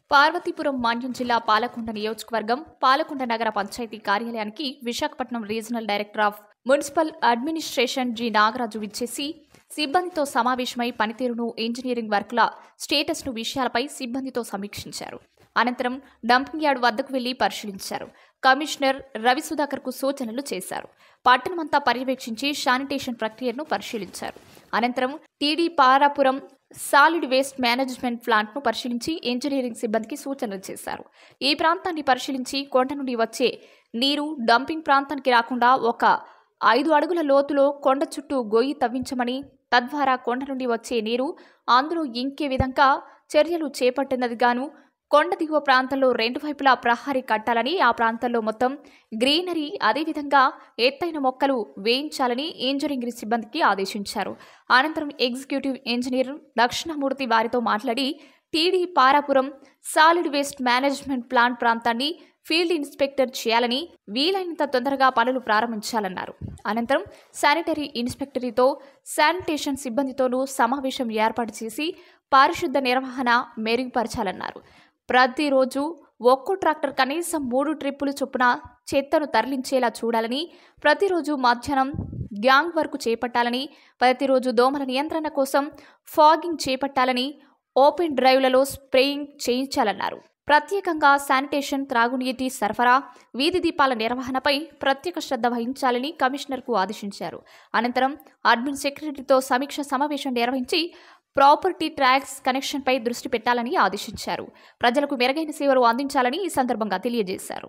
పార్వతీపురం మాన్యం జిల్లా పాలకొండ నియోజకవర్గం పాలకొండ నగర పంచాయతీ కార్యాలయానికి Visakhapatnam regional director of municipal administration G Nagaraju విచ్చేసి సిబ్బందితో సమావేశమై పనితీరును ఇంజనీరింగ్ వర్క్ల స్టేటస్ను విషయాలపై సిబ్బందితో సమీక్షించారు అనంతరం డంపింగ్ యార్డ్ వద్దకు వెళ్లి పరిశీలించారు కమిషనర్ రవి సుధాకర్కు సూచనలు చేశారు పట్టణమంతా పర్యవేక్షించి శానిటేషన్ ప్రక్రియను పరిశీలించారు అనంతరం TD Parapuram solid waste management ప్లాంట్ను పరిశీలించి ఇంజనీరింగ్ సిబ్బందికి సూచనలు చేశారు ఈ ప్రాంతాన్ని పరిశీలించి కొండ నుండి వచ్చే నీరు డంపింగ్ ప్రాంతానికి రాకుండా ఒక ఐదు అడుగుల లోతులో కొండ చుట్టూ గొయ్యి తవ్వించమని తద్వారా కొండ నుండి వచ్చే నీరు అందులో ఇంకే విధంగా చర్యలు చేపట్టినదిగాను కొండ దిగువ ప్రాంతంలో రెండు వైపులా ప్రహరీ కట్టాలని ఆ ప్రాంతంలో మొత్తం గ్రీనరీ అదేవిధంగా ఎత్తైన మొక్కలు వేయించాలని ఇంజనీరింగ్ సిబ్బందికి ఆదేశించారు అనంతరం ఎగ్జిక్యూటివ్ ఇంజనీర్ దక్షిణమూర్తి వారితో మాట్లాడి TD Parapuram solid waste management plant ప్రాంతాన్ని ఫీల్డ్ ఇన్స్పెక్టర్ చేయాలని వీలైనంత తొందరగా పనులు ప్రారంభించాలన్నారు అనంతరం శానిటరీ ఇన్స్పెక్టరీతో శానిటేషన్ సిబ్బందితోనూ సమావేశం ఏర్పాటు చేసి పారిశుద్ధ నిర్వహణ మెరుగుపరచాలన్నారు ప్రతిరోజు ఒక్కో ట్రాక్టర్ కనీసం మూడు ట్రిప్పులు చొప్పున చెత్తను తరలించేలా చూడాలని ప్రతిరోజు మధ్యాహ్నం గ్యాంగ్ వర్క్ చేపట్టాలని ప్రతిరోజు దోమల నియంత్రణ కోసం ఫాగింగ్ చేపట్టాలని ఓపెన్ డ్రైవ్లలో స్ప్రేయింగ్ చేయించాలన్నారు ప్రత్యేకంగా శానిటేషన్ త్రాగునీటి సరఫరా వీధి దీపాల నిర్వహణపై ప్రత్యేక శ్రద్ధ వహించాలని కమిషనర్కు ఆదేశించారు అనంతరం అడ్మిన్ సెక్రటరీతో సమీక్ష సమావేశం నిర్వహించి ప్రాపర్టీ ట్యాక్స్ కనెక్షన్పై దృష్టి పెట్టాలని ఆదేశించారు ప్రజలకు మెరుగైన సేవలు అందించాలని ఈ సందర్భంగా తెలియజేశారు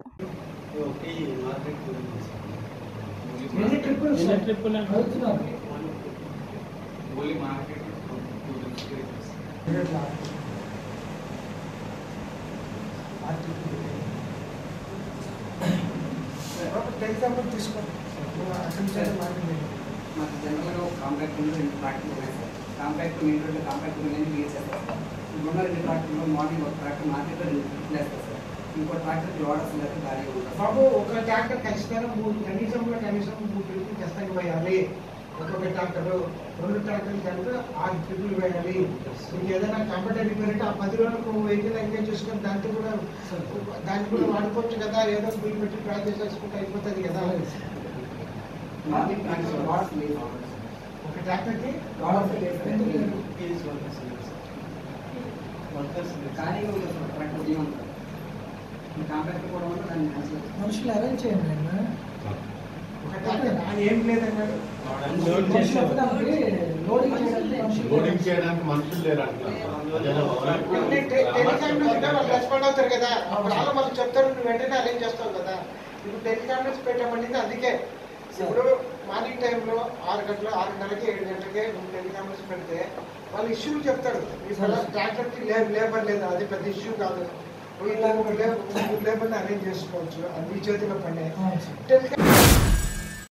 ఎన్ని ట్రిప్పులు ఎన్ని సార్? ట్రిప్పులు అంటే? అవుతున్నారు. ఓన్లీ మార్కెట్ ఆ ట్రిప్పులు. ఒక ఎగ్జాంపుల్ తీసుకోండి నువ్వు అక్కడి నుంచి అయితే మాట్లాడలేదు. మాకు జనరల్గా ఒక కాంపాక్ట్ ఉంది రెండు ట్రాక్టర్లు ఉన్నాయి సార్ కాంపాక్ట్ మెయిన్ రోడ్లో కాంపాక్ట్ నేను క్లియర్ చేస్తాను సార్ ఇప్పుడున్న రెండు ట్రాక్టర్లో మార్నింగ్ ఒక ట్రాక్టర్ మార్కెట్లో రెండు ట్రిప్లు వేస్తారు సార్ ఇంకో ట్రాక్టర్ లోడర్స్ లేక ఖాళీగా ఉంటుంది బాబు ఒక ట్రాక్టర్ ఖచ్చితంగా మూడు కనీసం కూడా కనీసం మూడు ట్రిప్పులు ఖచ్చితంగా వేయాలి ఒక్కొక్క ట్రాక్టర్ రెండు ట్రాక్టర్లు కలిపి ఆరు ట్రిప్పులు వేయాలి మీకు ఏదైనా కంప్యూటర్ రిపేర్ అంటే ఆ పది రోజులకు వెహికల్ ఎంగేజ్ చేసుకొని దాంతో కూడా దాన్ని కూడా వాడుకోవచ్చు కదా ఏదో బిల్ పెట్టి ట్రై చేసేసుకుంటే అయిపోతుంది కదా మార్నింగ్ ట్రాక్టర్ లోడర్స్ లేదు ఒక ట్రాక్టర్కి లోడర్స్ లేదు సార్ ఎందుకు లేదు? ఖాళీగా ఉంది సార్ ట్రాక్టర్ జీవనం కాంపాక్ట్ కూడా ఉంది దాన్ని క్యాన్సిల్ మనుషులు అరేంజ్ చేయండి ఆయన ఒక ట్రాక్టర్ ఆయన ఏం లేదన్నాడు లోడ్ మనుషులు చేసాం. అప్పటికి లోడింగ్ చేయడానికి మనుషులు లోడింగ్ చేయడానికి మనుషులు లేరు అంటున్నారు అదేనా అంటే టె- టెలికామ్ ఉంటే వాళ్ళు రెస్పాండ్ అవుతారు కదా అప్పుడు వాళ్ళు మనకు చెప్తారు నువ్వు వెంటనే అరేంజ్ చేస్తావు కదా ఇప్పుడు టెలికాన్ఫరెన్స్ పెట్టామంటే అందుకే ఇప్పుడు మార్నింగ్ టైంలో ఆరు గంటల ఆరు గంటలకి ఏడు గంటలకి నువ్వు టెలికాన్ఫరెన్స్ పెడితే వాళ్ళు ఇష్యూలు చెప్తారు ఇప్పుడు ట్రాక్టర్కి లేబర్ లేదు అది పెద్ద ఇష్యూ కాదు నువ్వు ఇలా ఒక లేబర్ లేబర్ని అరేంజ్ చేసుకోవచ్చు అది నీ చేతిలో పనే టెలికామ్